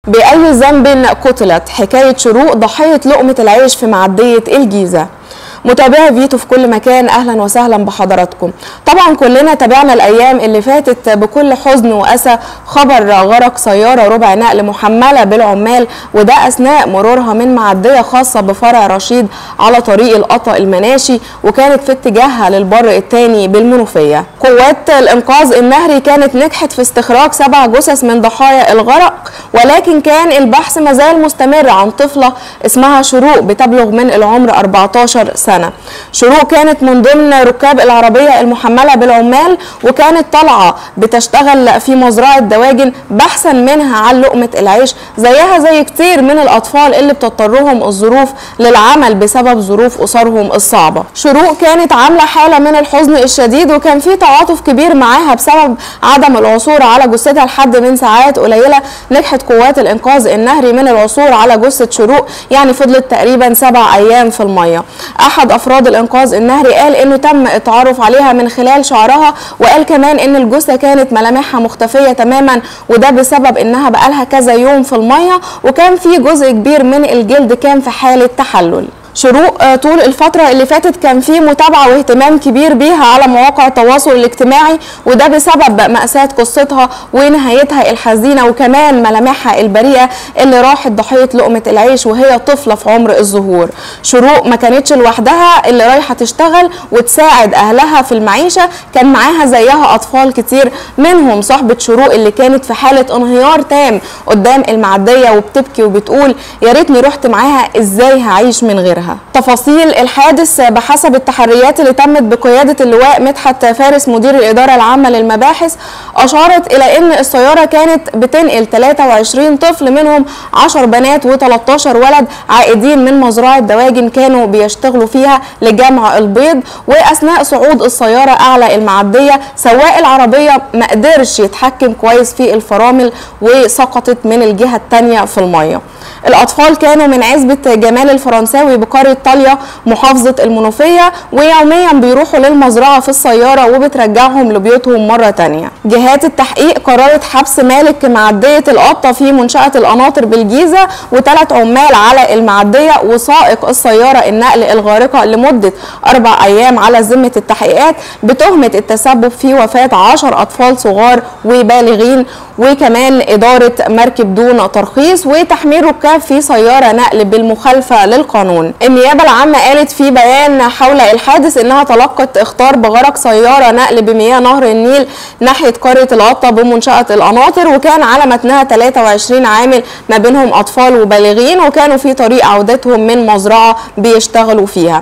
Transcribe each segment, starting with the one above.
بأي ذنب قتلت حكاية شروق ضحية لقمة العيش في معدية الجيزة متابعي فيتو في كل مكان اهلا وسهلا بحضراتكم طبعا كلنا تابعنا الايام اللي فاتت بكل حزن واسى خبر غرق سياره ربع نقل محمله بالعمال وده اثناء مرورها من معديه خاصه بفرع رشيد على طريق القطا المناشي وكانت في اتجاهها للبر الثاني بالمنوفيه قوات الانقاذ النهري كانت نجحت في استخراج سبع جثث من ضحايا الغرق ولكن كان البحث مازال مستمر عن طفله اسمها شروق بتبلغ من العمر 14 سنه شروق كانت من ضمن ركاب العربيه المحمله بالعمال وكانت طالعه بتشتغل في مزرعه دواجن بحثا منها عن لقمه العيش زيها زي كتير من الاطفال اللي بتضطرهم الظروف للعمل بسبب ظروف اسرهم الصعبه شروق كانت عامله حاله من الحزن الشديد وكان في تعاطف كبير معاها بسبب عدم العثور على جثتها لحد من ساعات قليله نجحت قوات الانقاذ النهري من العثور على جثه شروق يعني فضلت تقريبا سبع ايام في الميه احد افراد الانقاذ النهري قال انه تم التعرف عليها من خلال شعرها وقال كمان ان الجثه كانت ملامحها مختفيه تماما وده بسبب انها بقالها كذا يوم في الميه وكان في جزء كبير من الجلد كان في حاله تحلل شروق طول الفترة اللي فاتت كان في متابعة واهتمام كبير بيها على مواقع التواصل الاجتماعي وده بسبب مأساة قصتها ونهايتها الحزينة وكمان ملامحها البريئة اللي راحت ضحية لقمة العيش وهي طفلة في عمر الظهور شروق ما كانتش لوحدها اللي رايحة تشتغل وتساعد أهلها في المعيشة كان معاها زيها أطفال كتير منهم صاحبة شروق اللي كانت في حالة انهيار تام قدام المعدية وبتبكي وبتقول يا ريتني رحت معاها ازاي هعيش من غيرها تفاصيل الحادث بحسب التحريات اللي تمت بقيادة اللواء مدحت فارس مدير الإدارة العامة للمباحث أشارت إلى أن السيارة كانت بتنقل 23 طفل منهم 10 بنات و13 ولد عائدين من مزرعة دواجن كانوا بيشتغلوا فيها لجمع البيض وأثناء صعود السيارة أعلى المعدية سواق العربية ما قدرش يتحكم كويس في الفرامل وسقطت من الجهة الثانية في المية الأطفال كانوا من عزبة جمال الفرنساوي بقرية طاليا محافظة المنوفية ويوميا بيروحوا للمزرعة في السيارة وبترجعهم لبيوتهم مرة تانية جهات التحقيق قررت حبس مالك معدية القطة في منشأة القناطر بالجيزة وثلاث عمال على المعدية وسائق السيارة النقل الغارقة لمدة أربع أيام على ذمة التحقيقات بتهمة التسبب في وفاة عشر أطفال صغار وبالغين وكمان إدارة مركب دون ترخيص وتحميل ركاب في سيارة نقل بالمخالفة للقانون النيابة العامة قالت في بيان حول الحادث إنها تلقت إخطار بغرق سيارة نقل بمياه نهر النيل ناحية قرية القطة بمنشأة القناطر وكان على متنها 23 عامل ما بينهم أطفال وبالغين وكانوا في طريق عودتهم من مزرعة بيشتغلوا فيها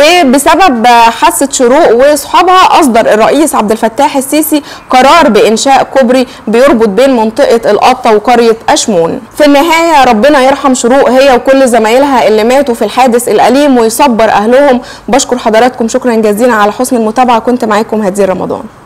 وبسبب حادثة شروق وأصحابها أصدر الرئيس عبد الفتاح السيسي قرار بإنشاء كوبري بيربط بين منطقة القطة وقرية أشمون في النهاية ربنا يرحم شروق هي وكل زمايلها اللي ماتوا في الحادث الأليم ويصبر أهلهم بشكر حضراتكم شكرا جزيلا على حسن المتابعة كنت معاكم هدير رمضان